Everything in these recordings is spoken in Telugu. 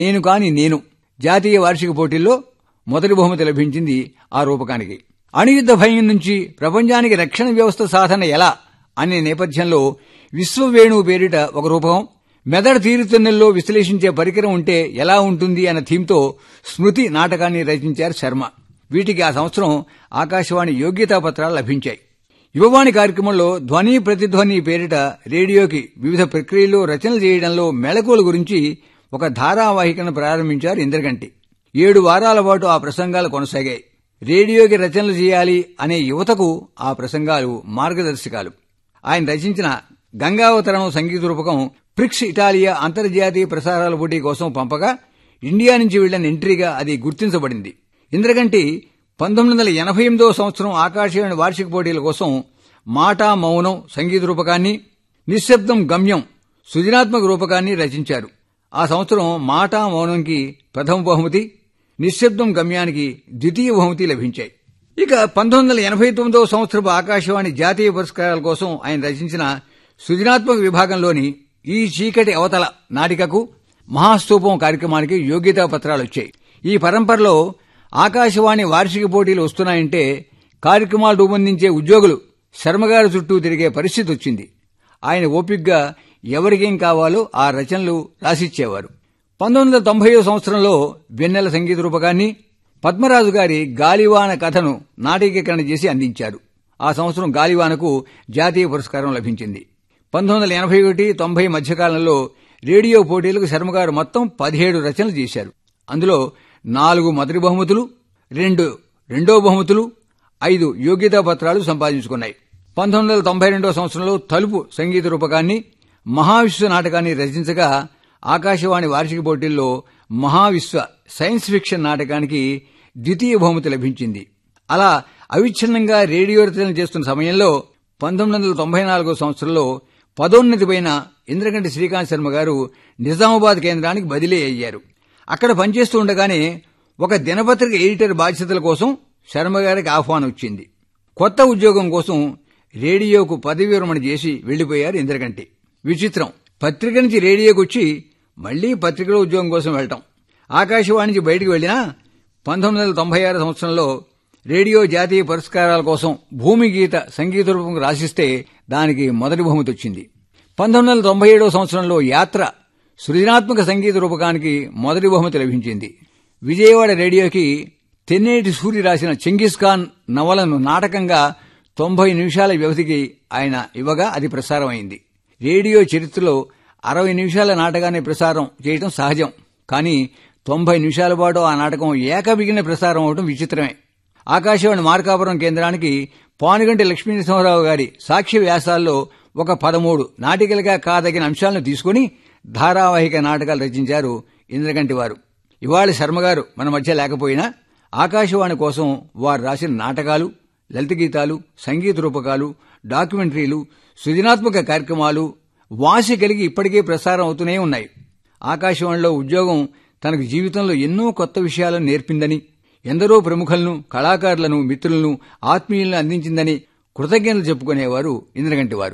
నేను కాని నేను జాతీయ వార్షిక పోటీల్లో మొదటి బహుమతి లభించింది ఆ రూపకానికి అణుయుద్ధ భయం నుంచి ప్రపంచానికి రక్షణ వ్యవస్థ సాధన ఎలా అనే నేపథ్యంలో విశ్వవేణువు పేరిట ఒక రూపకం మెదడు తీరుతున్నెల్లో విశ్లేషించే పరికరం ఉంటే ఎలా ఉంటుంది అన్న థీమ్తో స్మృతి నాటకాన్ని రచించారు శర్మ వీటికి ఆ సంవత్సరం ఆకాశవాణి యోగ్యతా పత్రాలు లభించాయి యువవాణి కార్యక్రమంలో ధ్వని ప్రతిధ్వని పేరిట రేడియోకి వివిధ ప్రక్రియల్లో రచనలు చేయడంలో మెళకువల గురించి ఒక ధారావాహికను ప్రారంభించారు ఇంద్రగంటి ఏడు వారాల పాటు ఆ ప్రసంగాలు కొనసాగాయి రేడియోకి రచనలు చేయాలి అనే యువతకు ఆ ప్రసంగాలు మార్గదర్శకాలు ఆయన రచించిన గంగావతరణం సంగీత రూపకం ప్రిక్స్ ఇటాలియా అంతర్జాతీయ ప్రసారాల పోటీ కోసం పంపగా ఇండియా నుంచి వెళ్లిన ఎంట్రీగా అది గుర్తించబడింది ఇంద్రగంటి పంతొమ్మిది వందల ఎనభై ఎనిమిదో సంవత్సరం ఆకాశవాణి వార్షిక పోటీల కోసం మాటా మౌనం సంగీత రూపకాన్ని నిశ్శబ్దం గమ్యం సృజనాత్మక రూపకాన్ని రచించారు ఆ సంవత్సరం మాటా మౌనంకి ప్రథమ బహుమతి నిశ్శబ్దం గమ్యానికి ద్వితీయ బహుమతి లభించాయి ఇక పంతొమ్మిది వందల ఎనభై తొమ్మిదవ సంవత్సరపు ఆకాశవాణి జాతీయ పురస్కారాల కోసం ఆయన రచించిన సృజనాత్మక విభాగంలోని ఈ చీకటి అవతల నాటికకు మహాస్తూపం కార్యక్రమానికి యోగ్యతా పత్రాలు వచ్చాయి ఈ పరంపరలో ఆకాశవాణి వార్షిక పోటీలు వస్తున్నాయంటే కార్యక్రమాలు రూపొందించే ఉద్యోగులు శర్మగారి చుట్టూ తిరిగే పరిస్థితి వచ్చింది ఆయన ఓపిగ్గా ఎవరికేం కావాలో ఆ రచనలు రాసిచ్చేవారు పంతొమ్మిది వందల తొంభై సంవత్సరంలో వెన్నెల సంగీత రూపకాన్ని పద్మరాజు గారి గాలివాన కథను నాటకీకరణ చేసి అందించారు ఆ సంవత్సరం గాలివానకు జాతీయ పురస్కారం లభించింది పంతొమ్మిది వందల ఎనభై ఒకటి తొంభై మధ్యకాలంలో రేడియో పోటీలకు శర్మగారు మొత్తం పదిహేడు రచనలు చేశారు అందులో నాలుగు మొదటి బహుమతులు రెండు రెండో బహుమతులు ఐదు యోగ్యతా పత్రాలు సంపాదించుకున్నాయి పంతొమ్మిది వందల తొంభై రెండో సంవత్సరంలో తలుపు సంగీత రూపకాన్ని మహావిశ్వ నాటకాన్ని రచించగా ఆకాశవాణి వార్షిక పోటీల్లో మహావిశ్వ సైన్స్ ఫిక్షన్ నాటకానికి ద్వితీయ బహుమతి లభించింది అలా అవిచ్ఛిన్నంగా రేడియో రచనలు చేస్తున్న సమయంలో పంతొమ్మిది వందల తొంభై నాలుగో సంవత్సరంలో పదోన్నతి పైన ఇంద్రగంటి శ్రీకాంత్ శర్మ గారు నిజామాబాద్ కేంద్రానికి బదిలీ అయ్యారు అక్కడ పనిచేస్తూ ఉండగానే ఒక దినపత్రిక ఎడిటర్ బాధ్యతల కోసం శర్మ గారికి ఆహ్వానం వచ్చింది కొత్త ఉద్యోగం కోసం రేడియోకు పదవి విరమణ చేసి వెళ్లిపోయారు ఇంద్రగంటి విచిత్రం పత్రిక నుంచి రేడియోకి వచ్చి మళ్లీ పత్రికలో ఉద్యోగం కోసం వెళ్ళటం ఆకాశవాణి నుంచి బయటికి వెళ్లినా పంతొమ్మిది వందల తొంభై ఆరు సంవత్సరంలో రేడియో జాతీయ పురస్కారాల కోసం భూమి గీత సంగీత రూపం రాసిస్తే దానికి మొదటి బహుమతి వచ్చింది పంతొమ్మిది వందల తొంభై ఏడవ సంవత్సరంలో యాత్ర సృజనాత్మక సంగీత రూపకానికి మొదటి బహుమతి లభించింది విజయవాడ రేడియోకి తెన్నేటి సూరి రాసిన చెంగిస్ ఖాన్ నవలను నాటకంగా తొంభై నిమిషాల వ్యవధికి ఆయన ఇవ్వగా అది ప్రసారమైంది రేడియో చరిత్రలో అరవై నిమిషాల నాటకాన్ని ప్రసారం చేయడం సహజం కానీ తొంభై నిమిషాల పాటు ఆ నాటకం ఏకబిగిన ప్రసారం అవడం విచిత్రమే ఆకాశవాణి మార్కాపురం కేంద్రానికి పానుగంటి లక్ష్మీనరసింహరావు గారి సాక్ష్య వ్యాసాల్లో ఒక పదమూడు నాటికలుగా కాదగిన అంశాలను తీసుకుని ధారావాహిక నాటకాలు రచించారు ఇంద్రగంటి వారు ఇవాళ శర్మగారు మన మధ్య లేకపోయినా ఆకాశవాణి కోసం వారు రాసిన నాటకాలు లలిత గీతాలు సంగీత రూపకాలు డాక్యుమెంటరీలు సృజనాత్మక కార్యక్రమాలు వాసి కలిగి ఇప్పటికే ప్రసారం అవుతూనే ఉన్నాయి ఆకాశవాణిలో ఉద్యోగం తనకు జీవితంలో ఎన్నో కొత్త విషయాలను నేర్పిందని ఎందరో ప్రముఖులను కళాకారులను మిత్రులను ఆత్మీయులను అందించిందని కృతజ్ఞతలు చెప్పుకునేవారు ఇంద్రగంటి వారు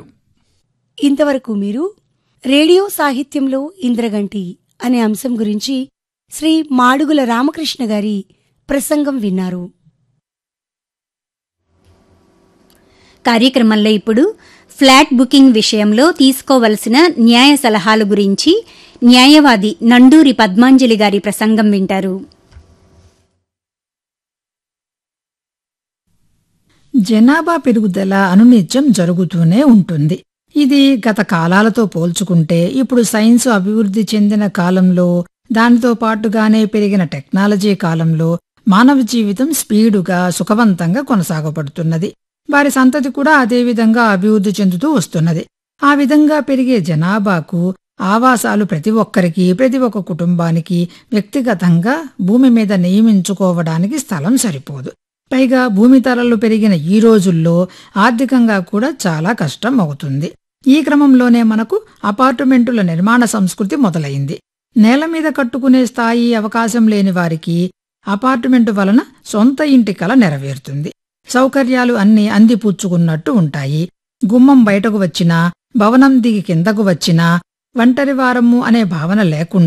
ఇంతవరకు మీరు రేడియో సాహిత్యంలో ఇంద్రగంటి అనే అంశం గురించి శ్రీ మాడుగుల రామకృష్ణ గారి ప్రసంగం విన్నారు కార్యక్రమంలో ఇప్పుడు ఫ్లాట్ బుకింగ్ విషయంలో తీసుకోవలసిన న్యాయ సలహాల గురించి న్యాయవాది నండూరి పద్మాంజలి గారి ప్రసంగం వింటారు జనాభా పెరుగుదల అనునిత్యం జరుగుతూనే ఉంటుంది ఇది గత కాలాలతో పోల్చుకుంటే ఇప్పుడు సైన్స్ అభివృద్ధి చెందిన కాలంలో దానితో పాటుగానే పెరిగిన టెక్నాలజీ కాలంలో మానవ జీవితం స్పీడుగా సుఖవంతంగా కొనసాగబడుతున్నది వారి సంతతి కూడా అదే విధంగా అభివృద్ధి చెందుతూ వస్తున్నది ఆ విధంగా పెరిగే జనాభాకు ఆవాసాలు ప్రతి ఒక్కరికి ప్రతి ఒక్క కుటుంబానికి వ్యక్తిగతంగా భూమి మీద నియమించుకోవడానికి స్థలం సరిపోదు పైగా భూమి ధరలు పెరిగిన ఈ రోజుల్లో ఆర్థికంగా కూడా చాలా కష్టం అవుతుంది ఈ క్రమంలోనే మనకు అపార్టుమెంటుల నిర్మాణ సంస్కృతి మొదలైంది నేల మీద కట్టుకునే స్థాయి అవకాశం లేని వారికి అపార్టుమెంటు వలన సొంత ఇంటి కల నెరవేరుతుంది సౌకర్యాలు అన్నీ అందిపుచ్చుకున్నట్టు ఉంటాయి గుమ్మం బయటకు వచ్చినా భవనం దిగి కిందకు వచ్చినా ఒంటరి వారము అనే భావన లేకుండా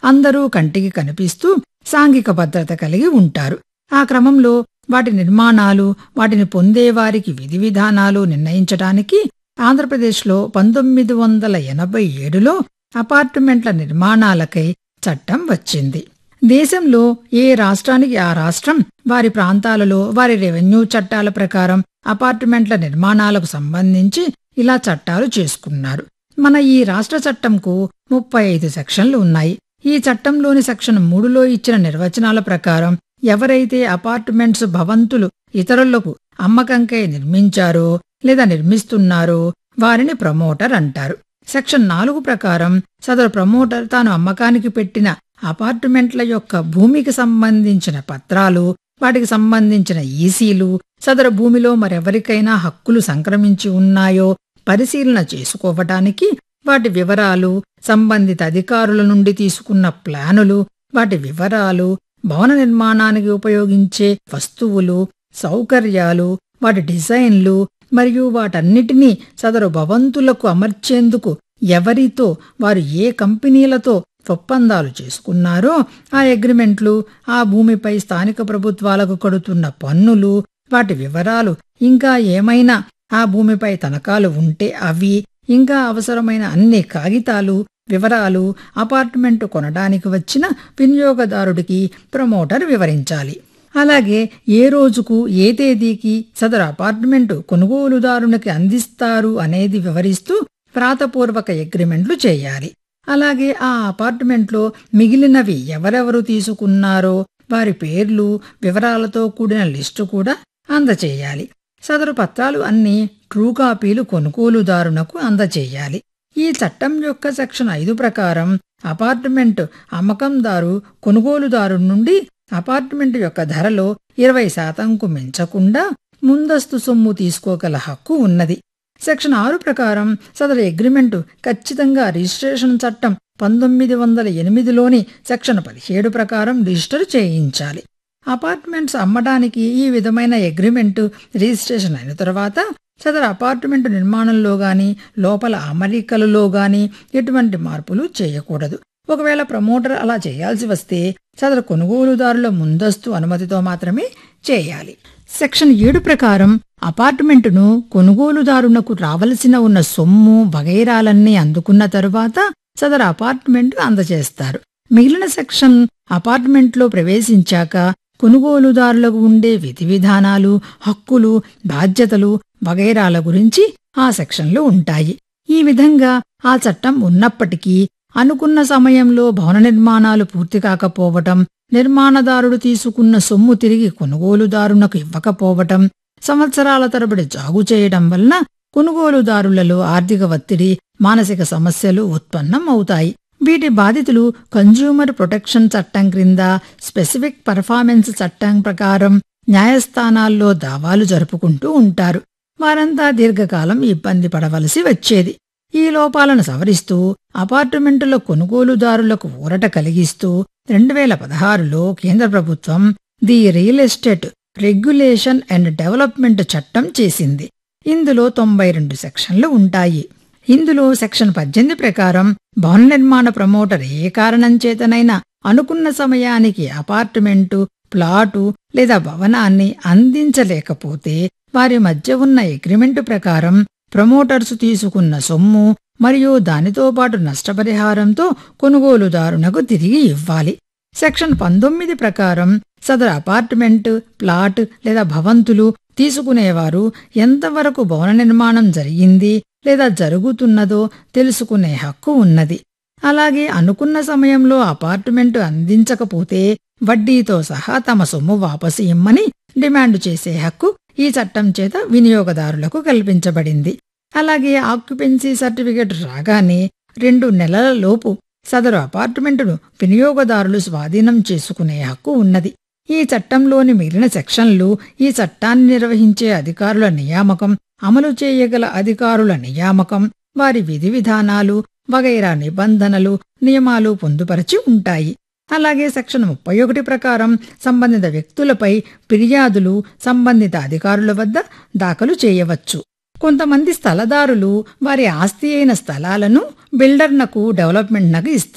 అందరూ కంటికి కనిపిస్తూ సాంఘిక భద్రత కలిగి ఉంటారు ఆ క్రమంలో వాటి నిర్మాణాలు వాటిని పొందేవారికి విధి విధానాలు నిర్ణయించడానికి ఆంధ్రప్రదేశ్లో పంతొమ్మిది వందల ఎనభై ఏడులో అపార్ట్మెంట్ల నిర్మాణాలకై చట్టం వచ్చింది దేశంలో ఏ రాష్ట్రానికి ఆ రాష్ట్రం వారి ప్రాంతాలలో వారి రెవెన్యూ చట్టాల ప్రకారం అపార్ట్మెంట్ల నిర్మాణాలకు సంబంధించి ఇలా చట్టాలు చేసుకున్నారు మన ఈ రాష్ట్ర చట్టంకు ముప్పై ఐదు సెక్షన్లు ఉన్నాయి ఈ చట్టంలోని సెక్షన్ మూడులో ఇచ్చిన నిర్వచనాల ప్రకారం ఎవరైతే అపార్ట్మెంట్స్ భవంతులు ఇతరులకు అమ్మకంకై నిర్మించారో లేదా నిర్మిస్తున్నారో వారిని ప్రమోటర్ అంటారు సెక్షన్ నాలుగు ప్రకారం సదరు ప్రమోటర్ తాను అమ్మకానికి పెట్టిన అపార్ట్మెంట్ల యొక్క భూమికి సంబంధించిన పత్రాలు వాటికి సంబంధించిన ఈసీలు సదరు భూమిలో మరెవరికైనా హక్కులు సంక్రమించి ఉన్నాయో పరిశీలన చేసుకోవటానికి వాటి వివరాలు సంబంధిత అధికారుల నుండి తీసుకున్న ప్లానులు వాటి వివరాలు భవన నిర్మాణానికి ఉపయోగించే వస్తువులు సౌకర్యాలు వాటి డిజైన్లు మరియు వాటన్నిటినీ సదరు భవంతులకు అమర్చేందుకు ఎవరితో వారు ఏ కంపెనీలతో ఒప్పందాలు చేసుకున్నారో ఆ అగ్రిమెంట్లు ఆ భూమిపై స్థానిక ప్రభుత్వాలకు కడుతున్న పన్నులు వాటి వివరాలు ఇంకా ఏమైనా ఆ భూమిపై తనఖాలు ఉంటే అవి ఇంకా అవసరమైన అన్ని కాగితాలు వివరాలు అపార్ట్మెంట్ కొనడానికి వచ్చిన వినియోగదారుడికి ప్రమోటర్ వివరించాలి అలాగే ఏ రోజుకు ఏ తేదీకి సదరు అపార్ట్మెంటు కొనుగోలుదారునికి అందిస్తారు అనేది వివరిస్తూ వ్రాతపూర్వక అగ్రిమెంట్లు చేయాలి అలాగే ఆ అపార్ట్మెంట్లో మిగిలినవి ఎవరెవరు తీసుకున్నారో వారి పేర్లు వివరాలతో కూడిన లిస్టు కూడా అందచేయాలి సదరు పత్రాలు అన్నీ ట్రూ కాపీలు కొనుగోలుదారునకు అందచేయాలి ఈ చట్టం యొక్క సెక్షన్ ఐదు ప్రకారం అపార్ట్మెంట్ అమ్మకందారు కొనుగోలుదారు నుండి అపార్ట్మెంట్ యొక్క ధరలో ఇరవై శాతంకు మించకుండా ముందస్తు సొమ్ము తీసుకోగల హక్కు ఉన్నది సెక్షన్ ఆరు ప్రకారం సదరు అగ్రిమెంటు ఖచ్చితంగా రిజిస్ట్రేషన్ చట్టం పంతొమ్మిది వందల ఎనిమిదిలోని సెక్షన్ పదిహేడు ప్రకారం రిజిస్టర్ చేయించాలి అపార్ట్మెంట్స్ అమ్మడానికి ఈ విధమైన అగ్రిమెంటు రిజిస్ట్రేషన్ అయిన తర్వాత సదరు అపార్ట్మెంట్ నిర్మాణంలో గాని లోపల అమరికలలో గాని ఎటువంటి మార్పులు చేయకూడదు ఒకవేళ ప్రమోటర్ అలా చేయాల్సి వస్తే సదరు కొనుగోలుదారుల ముందస్తు అనుమతితో మాత్రమే చేయాలి సెక్షన్ ఏడు ప్రకారం అపార్ట్మెంటును కొనుగోలుదారునకు రావలసిన ఉన్న సొమ్ము వగైరాలన్నీ అందుకున్న తరువాత సదరు అపార్ట్మెంట్ అందజేస్తారు మిగిలిన సెక్షన్ అపార్ట్మెంట్లో ప్రవేశించాక కొనుగోలుదారులకు ఉండే విధి విధానాలు హక్కులు బాధ్యతలు వగైరాల గురించి ఆ సెక్షన్లు ఉంటాయి ఈ విధంగా ఆ చట్టం ఉన్నప్పటికీ అనుకున్న సమయంలో భవన నిర్మాణాలు పూర్తి కాకపోవటం నిర్మాణదారుడు తీసుకున్న సొమ్ము తిరిగి కొనుగోలుదారునకు ఇవ్వకపోవటం సంవత్సరాల తరబడి జాగు చేయడం వలన కొనుగోలుదారులలో ఆర్థిక ఒత్తిడి మానసిక సమస్యలు ఉత్పన్నం అవుతాయి వీటి బాధితులు కన్జ్యూమర్ ప్రొటెక్షన్ చట్టం క్రింద స్పెసిఫిక్ పర్ఫార్మెన్స్ చట్టం ప్రకారం న్యాయస్థానాల్లో దావాలు జరుపుకుంటూ ఉంటారు వారంతా దీర్ఘకాలం ఇబ్బంది పడవలసి వచ్చేది ఈ లోపాలను సవరిస్తూ అపార్ట్మెంటుల కొనుగోలుదారులకు ఊరట కలిగిస్తూ రెండు వేల పదహారులో కేంద్ర ప్రభుత్వం the real estate regulation and development చట్టం చేసింది ఇందులో తొంభై రెండు సెక్షన్లు ఉంటాయి ఇందులో సెక్షన్ పద్దెనిమిది ప్రకారం భవన నిర్మాణ ప్రమోటర్ ఏ కారణం చేతనైనా అనుకున్న సమయానికి అపార్ట్మెంటు ప్లాటు లేదా భవనాన్ని అందించలేకపోతే వారి మధ్య ఉన్న అగ్రిమెంటు ప్రకారం ప్రమోటర్సు తీసుకున్న సొమ్ము మరియు దానితో పాటు నష్టపరిహారంతో కొనుగోలుదారునకు తిరిగి ఇవ్వాలి సెక్షన్ పంతొమ్మిది ప్రకారం సదరు అపార్ట్మెంట్ ప్లాట్ లేదా భవంతులు తీసుకునేవారు ఎంతవరకు భవన నిర్మాణం జరిగింది లేదా జరుగుతున్నదో తెలుసుకునే హక్కు ఉన్నది అలాగే అనుకున్న సమయంలో అపార్ట్మెంటు అందించకపోతే వడ్డీతో సహా తమ సొమ్ము వాపసు ఇమ్మని డిమాండ్ చేసే హక్కు ఈ చట్టం చేత వినియోగదారులకు కల్పించబడింది అలాగే ఆక్యుపెన్సీ సర్టిఫికెట్ రాగానే రెండు నెలల లోపు సదరు అపార్ట్మెంటును వినియోగదారులు స్వాధీనం చేసుకునే హక్కు ఉన్నది ఈ చట్టంలోని మిగిలిన సెక్షన్లు ఈ చట్టాన్ని నిర్వహించే అధికారుల నియామకం అమలు చేయగల అధికారుల నియామకం వారి విధి విధానాలు వగైరా నిబంధనలు నియమాలు పొందుపరచి ఉంటాయి అలాగే సెక్షన్ ముప్పై ఒకటి ప్రకారం సంబంధిత వ్యక్తులపై ఫిర్యాదులు సంబంధిత అధికారుల వద్ద దాఖలు చేయవచ్చు కొంతమంది స్థలదారులు వారి ఆస్తి అయిన స్థలాలను బిల్డర్నకు డెవలప్మెంట్నకు ఇస్తారు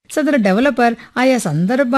సదరు డెవలపర్ ఆయా సందర్భ